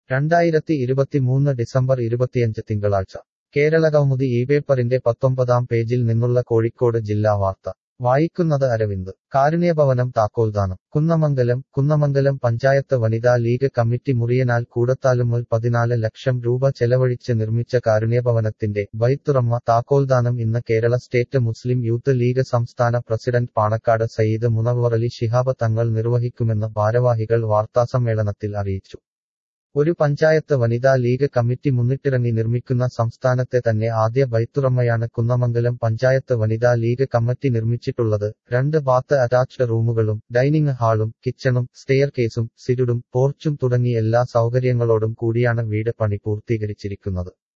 രണ്ടായിരത്തി ഇരുപത്തിമൂന്ന് ഡിസംബർ ഇരുപത്തിയഞ്ച് തിങ്കളാഴ്ച കേരള കൗമുദി ഈ പേപ്പറിന്റെ പത്തൊമ്പതാം പേജിൽ നിന്നുള്ള കോഴിക്കോട് ജില്ലാ വാർത്ത വായിക്കുന്നത് അരവിന്ദ് കാരുണ്യഭവനം താക്കോൽദാനം കുന്നമംഗലം കുന്നമംഗലം പഞ്ചായത്ത് വനിതാ ലീഗ് കമ്മിറ്റി മുറിയനാൽ കൂടത്താലുമുൽ പതിനാല് ലക്ഷം രൂപ ചെലവഴിച്ച് നിർമ്മിച്ച കാരുണ്യഭവനത്തിന്റെ ബൈത്തുറമ്മ താക്കോൽദാനം ഇന്ന് Kerala state Muslim youth league സംസ്ഥാന പ്രസിഡന്റ് പാണക്കാട് സയ്യിദ് മുനവ്വറലി ശിഹാബ് തങ്ങൾ നിർവഹിക്കുമെന്ന് ഭാരവാഹികൾ വാർത്താസമ്മേളനത്തിൽ അറിയിച്ചു ഒരു പഞ്ചായത്ത് വനിതാ ലീഗ് കമ്മിറ്റി മുന്നിട്ടിറങ്ങി നിർമ്മിക്കുന്ന സംസ്ഥാനത്തെ തന്നെ ആദ്യ ബൈത്തുറമ്മയാണ് കുന്നമംഗലം പഞ്ചായത്ത് വനിതാ ലീഗ് കമ്മിറ്റി നിർമ്മിച്ചിട്ടുള്ളത് രണ്ട് ബാത്ത് അറ്റാച്ച്ഡ് റൂമുകളും ഡൈനിങ് ഹാളും കിച്ചണും സ്റ്റെയർ കേസും സിരുടും പോർച്ചും തുടങ്ങി എല്ലാ സൗകര്യങ്ങളോടും കൂടിയാണ് വീട് പണി പൂർത്തീകരിച്ചിരിക്കുന്നത്